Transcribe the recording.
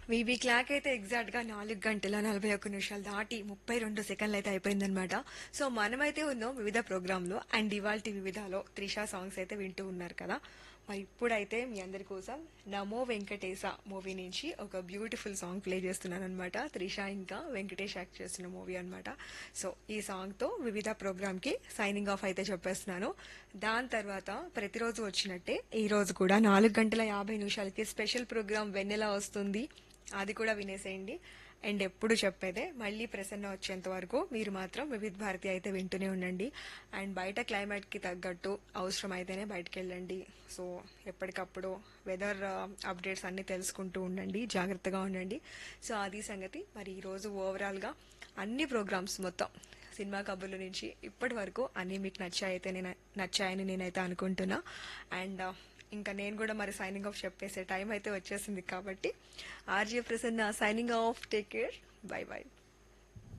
VV clock అయితే exact గా నాలుగు గంటల నలభై ఒక్క నిమిషాలు దాటి ముప్పై రెండు సెకండ్లు అయితే అయిపోయిందనమాట సో మనమైతే ఉన్నాం వివిధ ప్రోగ్రామ్ లో అండ్ ఇవాళ వివిధలో త్రిషా సాంగ్స్ అయితే వింటూ ఉన్నారు కదా మరి ఇప్పుడైతే మీ అందరి కోసం నమో వెంకటేశ మూవీ నుంచి ఒక బ్యూటిఫుల్ సాంగ్ ప్లే చేస్తున్నాను అనమాట త్రిష ఇంకా వెంకటేష్ యాక్ట్ చేస్తున్న మూవీ అనమాట సో ఈ సాంగ్ తో వివిధ ప్రోగ్రామ్ కి సైనింగ్ ఆఫ్ అయితే చెప్పేస్తున్నాను దాని తర్వాత ప్రతిరోజు వచ్చినట్టే ఈ రోజు కూడా నాలుగు గంటల యాభై నిమిషాలకి స్పెషల్ ప్రోగ్రామ్ వెన్నెల వస్తుంది అది కూడా వినేసేయండి అండ్ ఎప్పుడు చెప్పేదే మళ్ళీ ప్రసన్న వచ్చేంత వరకు మీరు మాత్రం వివిధ భారతి అయితే వింటూనే ఉండండి అండ్ బయట క్లైమేట్ కి తగ్గట్టు అవసరం అయితేనే బయటకు వెళ్ళండి సో ఎప్పటికప్పుడు వెదర్ అప్డేట్స్ అన్ని తెలుసుకుంటూ ఉండండి జాగ్రత్తగా ఉండండి సో అది సంగతి మరి ఈ రోజు ఓవరాల్ గా అన్ని ప్రోగ్రామ్స్ మొత్తం సినిమా కబుర్ల నుంచి ఇప్పటి వరకు అన్ని మీకు నచ్చాయితే నేను నచ్చాయని నేనైతే అనుకుంటున్నా అండ్ ఇంకా నేను కూడా మరి సైనింగ్ ఆఫ్ చెప్పేసే టైం అయితే వచ్చేసింది కాబట్టి RJ Prasanna signing off take care bye by